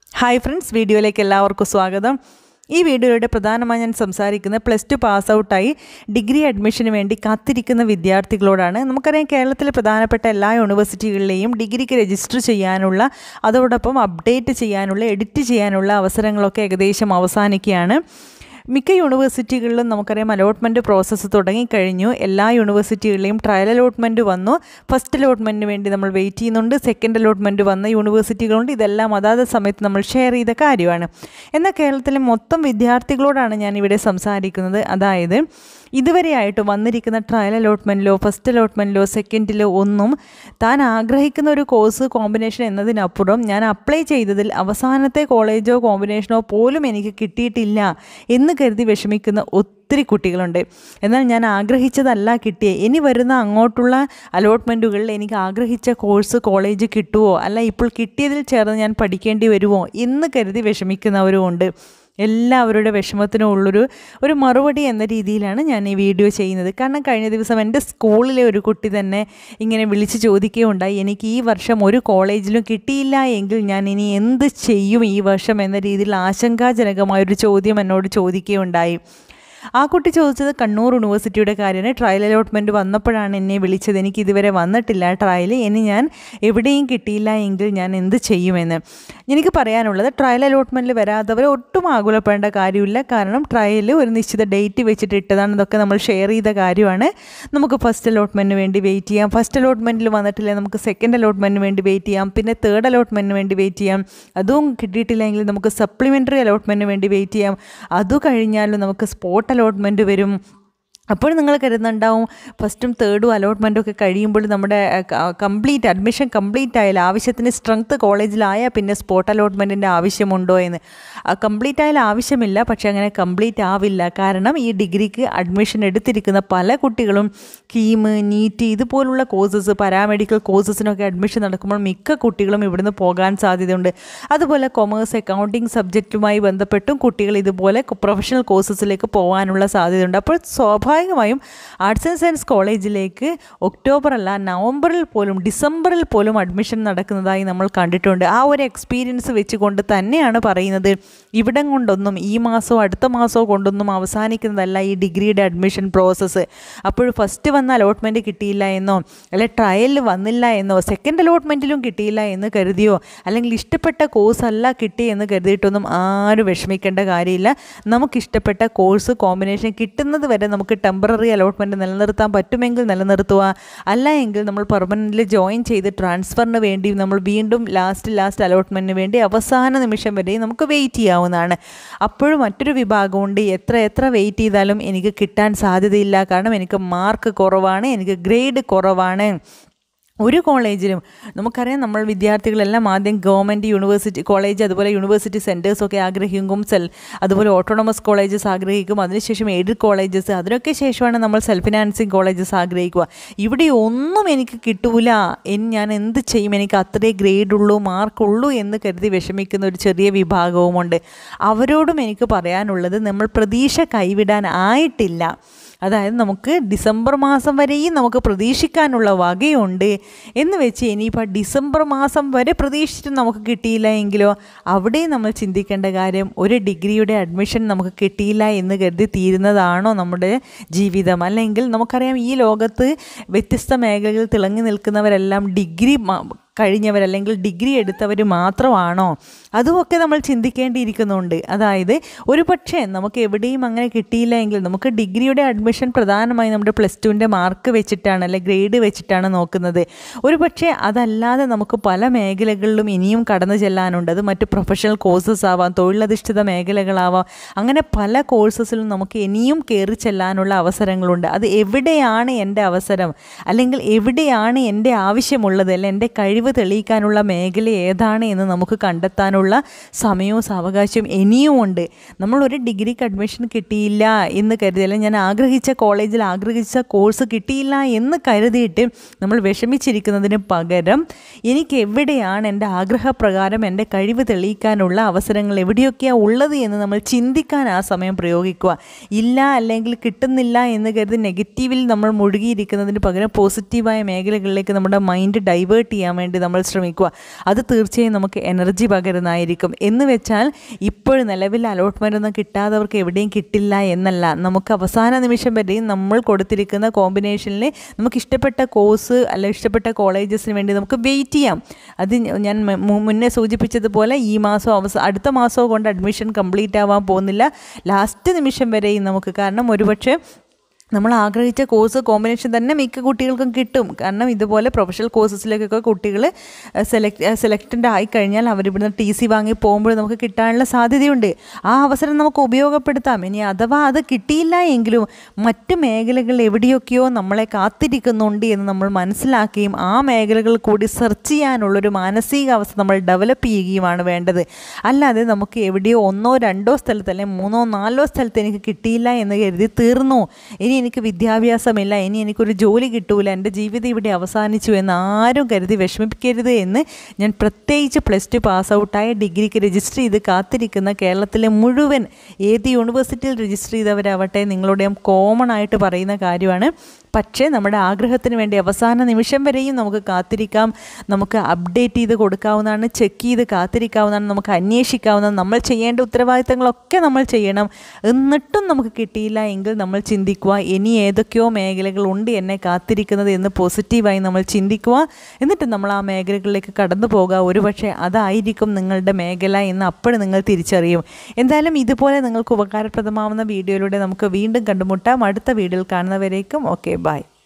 hi friends വീഡിയോയിലേക്ക് എല്ലാവർക്കും സ്വാഗതം ഈ വീഡിയോയുടെ പ്രധാനമായി ഞാൻ സംസാരിക്കുന്നത് പ്ലസ് ടു പാസ് ഔട്ടായി ഡിഗ്രി അഡ്മിഷന് വേണ്ടി കാത്തിരിക്കുന്ന വിദ്യാർത്ഥികളോടാണ് നമുക്കറിയാം കേരളത്തിലെ പ്രധാനപ്പെട്ട എല്ലാ യൂണിവേഴ്സിറ്റികളിലെയും ഡിഗ്രിക്ക് രജിസ്റ്റർ ചെയ്യാനുള്ള അതോടൊപ്പം അപ്ഡേറ്റ് ചെയ്യാനുള്ള എഡിറ്റ് ചെയ്യാനുള്ള അവസരങ്ങളൊക്കെ ഏകദേശം അവസാനിക്കുകയാണ് മിക്ക യൂണിവേഴ്സിറ്റികളിലും നമുക്കറിയാം അലോട്ട്മെൻറ്റ് പ്രോസസ്സ് തുടങ്ങിക്കഴിഞ്ഞു എല്ലാ യൂണിവേഴ്സിറ്റികളിലെയും ട്രയൽ അലോട്ട്മെൻറ്റ് വന്നു ഫസ്റ്റ് അലോട്ട്മെൻറ്റിന് വേണ്ടി നമ്മൾ വെയിറ്റ് ചെയ്യുന്നുണ്ട് സെക്കൻഡ് അലോട്ട്മെൻറ്റ് വന്ന യൂണിവേഴ്സിറ്റികളുണ്ട് ഇതെല്ലാം അതാത് സമയത്ത് നമ്മൾ ഷെയർ ചെയ്ത കാര്യമാണ് എന്നാൽ കേരളത്തിലെ മൊത്തം വിദ്യാർത്ഥികളോടാണ് ഞാൻ ഇവിടെ സംസാരിക്കുന്നത് അതായത് ഇതുവരെയായിട്ട് വന്നിരിക്കുന്ന ട്രയൽ അലോട്ട്മെൻറ്റിലോ ഫസ്റ്റ് അലോട്ട്മെൻറ്റിലോ സെക്കൻഡിലോ ഒന്നും താൻ ആഗ്രഹിക്കുന്ന ഒരു കോഴ്സ് കോമ്പിനേഷൻ എന്നതിനപ്പുറം ഞാൻ അപ്ലൈ ചെയ്തതിൽ അവസാനത്തെ കോളേജോ കോമ്പിനേഷനോ പോലും എനിക്ക് കിട്ടിയിട്ടില്ല എന്ന് കരുതി വിഷമിക്കുന്ന ഒത്തിരി കുട്ടികളുണ്ട് എന്നാൽ ഞാൻ ആഗ്രഹിച്ചതല്ല കിട്ടിയേ ഇനി വരുന്ന അങ്ങോട്ടുള്ള അലോട്ട്മെൻറ്റുകളിൽ എനിക്ക് ആഗ്രഹിച്ച കോഴ്സ് കോളേജ് കിട്ടുമോ അല്ല ഇപ്പോൾ കിട്ടിയതിൽ ചേർന്ന് ഞാൻ പഠിക്കേണ്ടി വരുമോ എന്ന് കരുതി വിഷമിക്കുന്നവരും ഉണ്ട് എല്ലാവരുടെ വിഷമത്തിനും ഉള്ളൊരു ഒരു മറുപടി എന്ന രീതിയിലാണ് ഞാൻ ഈ വീഡിയോ ചെയ്യുന്നത് കാരണം കഴിഞ്ഞ ദിവസം എൻ്റെ സ്കൂളിലെ ഒരു കുട്ടി തന്നെ ഇങ്ങനെ വിളിച്ച് ചോദിക്കുകയുണ്ടായി എനിക്ക് ഈ വർഷം ഒരു കോളേജിലും കിട്ടിയില്ല എങ്കിൽ ഞാൻ ഇനി എന്ത് ചെയ്യും ഈ വർഷം എന്ന രീതിയിൽ ആശങ്കാജനകമായൊരു ചോദ്യം എന്നോട് ചോദിക്കുകയുണ്ടായി ആ കുട്ടി ചോദിച്ചത് കണ്ണൂർ യൂണിവേഴ്സിറ്റിയുടെ കാര്യമാണ് ട്രയൽ അലോട്ട്മെൻറ്റ് വന്നപ്പോഴാണ് എന്നെ വിളിച്ചത് എനിക്ക് ഇതുവരെ വന്നിട്ടില്ല ട്രയൽ ഇനി ഞാൻ എവിടെയും കിട്ടിയില്ല എങ്കിൽ ഞാൻ എന്ത് ചെയ്യുമെന്ന് എനിക്ക് പറയാനുള്ളത് ട്രയൽ അലോട്ട്മെൻറ്റിൽ വരാത്തവർ ഒട്ടും ആകുലപ്പെടേണ്ട കാര്യമില്ല കാരണം ട്രയൽ ഒരു നിശ്ചിത ഡേറ്റ് വെച്ചിട്ട് ഇട്ടതാണ് ഇതൊക്കെ നമ്മൾ ഷെയർ ചെയ്ത കാര്യമാണ് നമുക്ക് ഫസ്റ്റ് അലോട്ട്മെൻറ്റിന് വേണ്ടി വെയിറ്റ് ചെയ്യാം ഫസ്റ്റ് അലോട്ട്മെൻറ്റിൽ വന്നിട്ടില്ല നമുക്ക് സെക്കൻഡ് അലോട്ട്മെൻറ്റിന് വേണ്ടി വെയിറ്റ് ചെയ്യാം പിന്നെ തേർഡ് അലോട്ട്മെൻറ്റിന് വേണ്ടി വെയിറ്റ് ചെയ്യാം അതും കിട്ടിയിട്ടില്ലെങ്കിൽ നമുക്ക് സപ്ലിമെൻ്ററി അലോട്ട്മെൻറ്റിന് വേണ്ടി വെയിറ്റ് ചെയ്യാം അത് കഴിഞ്ഞാലും നമുക്ക് സ്പോട്ട് അലോട്ട്മെൻറ്റ് വരും അപ്പോൾ നിങ്ങൾ കരുതുന്നുണ്ടാവും ഫസ്റ്റും തേർഡും അലോട്ട്മെൻറ്റും ഒക്കെ കഴിയുമ്പോൾ നമ്മുടെ കംപ്ലീറ്റ് അഡ്മിഷൻ കംപ്ലീറ്റ് ആയാൽ ആവശ്യത്തിന് സ്ട്രെങ്ത്ത് കോളേജിലായാൽ പിന്നെ സ്പോട്ട് അലോട്ട്മെൻറ്റിൻ്റെ ആവശ്യമുണ്ടോ എന്ന് കംപ്ലീറ്റ് ആയാൽ ആവശ്യമില്ല പക്ഷേ അങ്ങനെ കംപ്ലീറ്റ് ആവില്ല കാരണം ഈ ഡിഗ്രിക്ക് അഡ്മിഷൻ എടുത്തിരിക്കുന്ന പല കുട്ടികളും കീം നീറ്റ് ഇതുപോലുള്ള കോഴ്സസ് പാരാമെഡിക്കൽ കോഴ്സസിനൊക്കെ അഡ്മിഷൻ നടക്കുമ്പോൾ മിക്ക കുട്ടികളും ഇവിടുന്ന് പോകാൻ സാധ്യതയുണ്ട് അതുപോലെ കൊമേഴ്സ് അക്കൗണ്ടിങ് സബ്ജക്റ്റുമായി ബന്ധപ്പെട്ടും കുട്ടികൾ ഇതുപോലെ പ്രൊഫഷണൽ കോഴ്സസിലേക്ക് പോകാനുള്ള സാധ്യതയുണ്ട് അപ്പോൾ സ്വാഭാവികമായും ആർട്സ് ആൻഡ് സയൻസ് കോളേജിലേക്ക് ഒക്ടോബർ അല്ല നവംബറിൽ പോലും ഡിസംബറിൽ പോലും അഡ്മിഷൻ നടക്കുന്നതായി നമ്മൾ കണ്ടിട്ടുണ്ട് ആ ഒരു എക്സ്പീരിയൻസ് വെച്ചുകൊണ്ട് തന്നെയാണ് പറയുന്നത് ഇവിടം കൊണ്ടൊന്നും ഈ മാസമോ അടുത്ത മാസമോ കൊണ്ടൊന്നും അവസാനിക്കുന്നതല്ല ഈ ഡിഗ്രിയുടെ അഡ്മിഷൻ പ്രോസസ്സ് അപ്പോൾ ഫസ്റ്റ് വന്ന അലോട്ട്മെൻറ്റ് കിട്ടിയില്ല എന്നോ അല്ലെ ട്രയലിൽ വന്നില്ല എന്നോ സെക്കൻഡ് അലോട്ട്മെൻറ്റിലും കിട്ടിയില്ല എന്ന് കരുതിയോ അല്ലെങ്കിൽ ഇഷ്ടപ്പെട്ട കോഴ്സ് അല്ല കിട്ടി എന്ന് കരുതിയിട്ടൊന്നും ആരും വിഷമിക്കേണ്ട കാര്യമില്ല നമുക്കിഷ്ടപ്പെട്ട കോഴ്സ് കോമ്പിനേഷൻ കിട്ടുന്നത് വരെ നമുക്ക് ടെമ്പററി അലോട്ട്മെൻറ്റ് നിലനിർത്താൻ പറ്റുമെങ്കിൽ നിലനിർത്തുക അല്ല എങ്കിൽ നമ്മൾ പെർമനൻ്റ്ലി ജോയിൻ ചെയ്ത് ട്രാൻസ്ഫറിന് വേണ്ടി നമ്മൾ വീണ്ടും ലാസ്റ്റ് ലാസ്റ്റ് അലോട്ട്മെൻറ്റിന് വേണ്ടി അവസാന നിമിഷം വരെ നമുക്ക് വെയിറ്റ് ചെയ്യാവുന്നതാണ് അപ്പോഴും മറ്റൊരു വിഭാഗമുണ്ട് എത്ര എത്ര വെയിറ്റ് ചെയ്താലും എനിക്ക് കിട്ടാൻ സാധ്യതയില്ല കാരണം എനിക്ക് മാർക്ക് കുറവാണ് എനിക്ക് ഗ്രേഡ് കുറവാണ് ഒരു കോളേജിലും നമുക്കറിയാം നമ്മൾ വിദ്യാർത്ഥികളെല്ലാം ആദ്യം ഗവൺമെൻറ് യൂണിവേഴ്സിറ്റി കോളേജ് അതുപോലെ യൂണിവേഴ്സിറ്റി സെൻറ്റേഴ്സൊക്കെ ആഗ്രഹിക്കും സെൽ അതുപോലെ ഓട്ടോണമസ് കോളേജസ് ആഗ്രഹിക്കും അതിനുശേഷം എയ്ഡഡ് കോളേജസ് അതിനൊക്കെ ശേഷമാണ് നമ്മൾ സെൽഫ് ഫിനാൻസിങ് കോളേജസ് ആഗ്രഹിക്കുക ഇവിടെ ഒന്നും എനിക്ക് കിട്ടൂല ഞാൻ എന്ത് ചെയ്യും എനിക്ക് അത്രേ ഗ്രേഡ് ഉള്ളൂ മാർക്കുള്ളൂ എന്ന് കരുതി വിഷമിക്കുന്ന ഒരു ചെറിയ വിഭാഗവുമുണ്ട് അവരോടും എനിക്ക് പറയാനുള്ളത് നമ്മൾ പ്രതീക്ഷ കൈവിടാൻ ആയിട്ടില്ല അതായത് നമുക്ക് ഡിസംബർ മാസം വരെയും നമുക്ക് പ്രതീക്ഷിക്കാനുള്ള വകയുണ്ട് എന്ന് വെച്ച് ഇനിയിപ്പോൾ ഡിസംബർ മാസം വരെ പ്രതീക്ഷിച്ചിട്ട് നമുക്ക് കിട്ടിയില്ല എങ്കിലോ അവിടെ നമ്മൾ ചിന്തിക്കേണ്ട കാര്യം ഒരു ഡിഗ്രിയുടെ അഡ്മിഷൻ നമുക്ക് കിട്ടിയില്ല എന്ന് കരുതി തീരുന്നതാണോ നമ്മുടെ ജീവിതം അല്ലെങ്കിൽ നമുക്കറിയാം ഈ ലോകത്ത് വ്യത്യസ്ത മേഖലകളിൽ തിളങ്ങി നിൽക്കുന്നവരെല്ലാം ഡിഗ്രി കഴിഞ്ഞവർ അല്ലെങ്കിൽ ഡിഗ്രി എടുത്തവർ മാത്രമാണോ അതുമൊക്കെ നമ്മൾ ചിന്തിക്കേണ്ടിയിരിക്കുന്നുണ്ട് അതായത് ഒരു പക്ഷേ നമുക്ക് എവിടെയും അങ്ങനെ കിട്ടിയില്ല എങ്കിൽ നമുക്ക് ഡിഗ്രിയുടെ അഡ്മിഷൻ പ്രധാനമായും നമ്മുടെ പ്ലസ് ടുവിൻ്റെ മാർക്ക് വെച്ചിട്ടാണ് അല്ലെ ഗ്രേഡ് വെച്ചിട്ടാണ് നോക്കുന്നത് ഒരു പക്ഷേ അതല്ലാതെ നമുക്ക് പല മേഖലകളിലും ഇനിയും കടന്നു ചെല്ലാനുണ്ട് അത് മറ്റ് പ്രൊഫഷണൽ കോഴ്സസ് ആവാം തൊഴിലധിഷ്ഠിത മേഖലകളാവാം അങ്ങനെ പല കോഴ്സസിലും നമുക്ക് ഇനിയും കയറി ചെല്ലാനുള്ള അവസരങ്ങളുണ്ട് അത് എവിടെയാണ് എൻ്റെ അവസരം അല്ലെങ്കിൽ എവിടെയാണ് എൻ്റെ ആവശ്യമുള്ളത് അല്ലെ എൻ്റെ കഴിവ് തെളിയിക്കാനുള്ള മേഖല ഏതാണ് എന്ന് നമുക്ക് കണ്ടെത്താനുള്ള സമയവും സാവകാശവും ഇനിയും ഉണ്ട് നമ്മളൊരു ഡിഗ്രിക്ക് അഡ്മിഷൻ കിട്ടിയില്ല എന്ന് കരുതി അല്ലെങ്കിൽ ഞാൻ ആഗ്രഹിച്ച കോളേജിൽ ആഗ്രഹിച്ച കോഴ്സ് കിട്ടിയില്ല എന്ന് കരുതിയിട്ട് നമ്മൾ വിഷമിച്ചിരിക്കുന്നതിന് പകരം എനിക്ക് എവിടെയാണ് എൻ്റെ ആഗ്രഹപ്രകാരം എൻ്റെ കഴിവ് തെളിയിക്കാനുള്ള അവസരങ്ങൾ എവിടെയൊക്കെയാണ് ഉള്ളത് എന്ന് നമ്മൾ ചിന്തിക്കാൻ ആ സമയം പ്രയോഗിക്കുക ഇല്ല അല്ലെങ്കിൽ കിട്ടുന്നില്ല എന്ന് കരുതി നെഗറ്റീവിൽ നമ്മൾ മുഴുകിയിരിക്കുന്നതിന് പകരം പോസിറ്റീവായ മേഖലകളിലേക്ക് നമ്മുടെ മൈൻഡ് ഡൈവേർട്ട് ചെയ്യാൻ വേണ്ടി വേണ്ടി നമ്മൾ ശ്രമിക്കുക അത് തീർച്ചയായും നമുക്ക് എനർജി പകരുന്നതായിരിക്കും എന്ന് വെച്ചാൽ ഇപ്പോൾ നിലവിൽ അലോട്ട്മെൻ്റ് ഒന്നും കിട്ടാത്തവർക്ക് എവിടെയും കിട്ടില്ല എന്നല്ല നമുക്ക് അവസാന നിമിഷം വരെയും നമ്മൾ കൊടുത്തിരിക്കുന്ന കോമ്പിനേഷനിൽ നമുക്ക് ഇഷ്ടപ്പെട്ട കോഴ്സ് അല്ല ഇഷ്ടപ്പെട്ട കോളേജസിന് വേണ്ടി നമുക്ക് വെയിറ്റ് ചെയ്യാം അത് ഞാൻ മു- മുന്നേ സൂചിപ്പിച്ചതുപോലെ ഈ മാസം അവസ അടുത്ത മാസവും കൊണ്ട് അഡ്മിഷൻ കംപ്ലീറ്റ് ആവാൻ പോകുന്നില്ല ലാസ്റ്റ് നിമിഷം വരെയും നമുക്ക് കാരണം ഒരുപക്ഷെ നമ്മൾ ആഗ്രഹിച്ച കോഴ്സ് കോമ്പിനേഷൻ തന്നെ മിക്ക കുട്ടികൾക്കും കിട്ടും കാരണം ഇതുപോലെ പ്രൊഫഷണൽ കോഴ്സസിലേക്കൊക്കെ കുട്ടികൾ സെലക്ട് സെലക്റ്റഡ് ആയി കഴിഞ്ഞാൽ അവരിവിടുന്ന് ടി സി വാങ്ങി പോകുമ്പോൾ നമുക്ക് കിട്ടാനുള്ള സാധ്യതയുണ്ട് ആ അവസരം നമുക്ക് ഉപയോഗപ്പെടുത്താം ഇനി അഥവാ അത് കിട്ടിയില്ല എങ്കിലും മറ്റ് മേഖലകൾ എവിടെയൊക്കെയോ നമ്മളെ കാത്തിരിക്കുന്നുണ്ട് എന്ന് നമ്മൾ മനസ്സിലാക്കുകയും ആ മേഖലകൾ കൂടി സെർച്ച് ചെയ്യാനുള്ളൊരു മാനസികാവസ്ഥ നമ്മൾ ഡെവലപ്പ് ചെയ്യുകയുമാണ് വേണ്ടത് അല്ലാതെ നമുക്ക് എവിടെയോ ഒന്നോ രണ്ടോ സ്ഥലത്ത് അല്ലെങ്കിൽ മൂന്നോ നാലോ സ്ഥലത്ത് എനിക്ക് കിട്ടിയില്ല എന്ന് കരുതി തീർന്നു ഇനി എനിക്ക് വിദ്യാഭ്യാസമില്ല ഇനി എനിക്കൊരു ജോലി കിട്ടൂല എൻ്റെ ജീവിതം ഇവിടെ അവസാനിച്ചു എന്ന് ആരും കരുതി വിഷമിപ്പിക്കരുത് എന്ന് ഞാൻ പ്രത്യേകിച്ച് പ്ലസ് ടു പാസ് ഔട്ടായ ഡിഗ്രിക്ക് രജിസ്റ്റർ ചെയ്ത് കാത്തിരിക്കുന്ന കേരളത്തിലെ മുഴുവൻ ഏത് യൂണിവേഴ്സിറ്റിയിൽ രജിസ്റ്റർ ചെയ്തവരാവട്ടെ നിങ്ങളോട് ഞാൻ കോമൺ ആയിട്ട് പറയുന്ന കാര്യമാണ് പക്ഷേ നമ്മുടെ ആഗ്രഹത്തിന് വേണ്ടി അവസാന നിമിഷം വരെയും നമുക്ക് കാത്തിരിക്കാം നമുക്ക് അപ്ഡേറ്റ് ചെയ്ത് കൊടുക്കാവുന്നതാണ് ചെക്ക് ചെയ്ത് കാത്തിരിക്കാവുന്നതാണ് നമുക്ക് അന്വേഷിക്കാവുന്നതാണ് നമ്മൾ ചെയ്യേണ്ട ഉത്തരവാദിത്തങ്ങളൊക്കെ നമ്മൾ ചെയ്യണം എന്നിട്ടും നമുക്ക് കിട്ടിയില്ല എങ്കിൽ നമ്മൾ ചിന്തിക്കുക ഇനി ഏതൊക്കെയോ മേഖലകളുണ്ട് എന്നെ കാത്തിരിക്കുന്നത് എന്ന് പോസിറ്റീവായി നമ്മൾ ചിന്തിക്കുക എന്നിട്ട് നമ്മൾ ആ മേഖലകളിലേക്ക് കടന്നു പോകുക ഒരുപക്ഷെ അതായിരിക്കും നിങ്ങളുടെ മേഖല എന്ന് അപ്പോഴും നിങ്ങൾ തിരിച്ചറിയും എന്തായാലും ഇതുപോലെ നിങ്ങൾക്ക് ഉപകാരപ്രദമാവുന്ന വീഡിയോയിലൂടെ നമുക്ക് വീണ്ടും കണ്ടുമുട്ടാം അടുത്ത വീഡിയോയിൽ കാണുന്നവരേക്കും ഓക്കെ ബൈ